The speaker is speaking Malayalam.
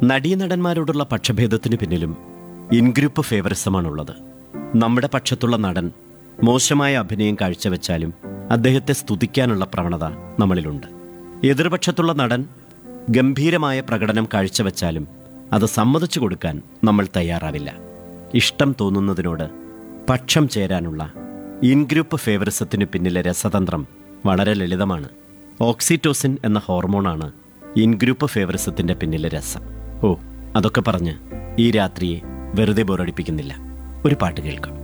നടീനടന്മാരോടുള്ള പക്ഷഭേദത്തിന് പിന്നിലും ഇൻഗ്രൂപ്പ് ഫേവറിസമാണുള്ളത് നമ്മുടെ പക്ഷത്തുള്ള നടൻ മോശമായ അഭിനയം കാഴ്ചവെച്ചാലും അദ്ദേഹത്തെ സ്തുതിക്കാനുള്ള പ്രവണത നമ്മളിലുണ്ട് എതിർപക്ഷത്തുള്ള നടൻ ഗംഭീരമായ പ്രകടനം കാഴ്ചവെച്ചാലും അത് സമ്മതിച്ചു കൊടുക്കാൻ നമ്മൾ തയ്യാറാവില്ല ഇഷ്ടം തോന്നുന്നതിനോട് പക്ഷം ചേരാനുള്ള ഇൻഗ്രൂപ്പ് ഫേവറിസത്തിന് പിന്നിലെ രസതന്ത്രം വളരെ ലളിതമാണ് ഓക്സിറ്റോസിൻ എന്ന ഹോർമോണാണ് ഇൻഗ്രൂപ്പ് ഫേവറിസത്തിന്റെ പിന്നിലെ രസം ഓ അതൊക്കെ പറഞ്ഞ് ഈ രാത്രിയെ വെറുതെ ബോറടിപ്പിക്കുന്നില്ല ഒരു പാട്ട് കേൾക്കാം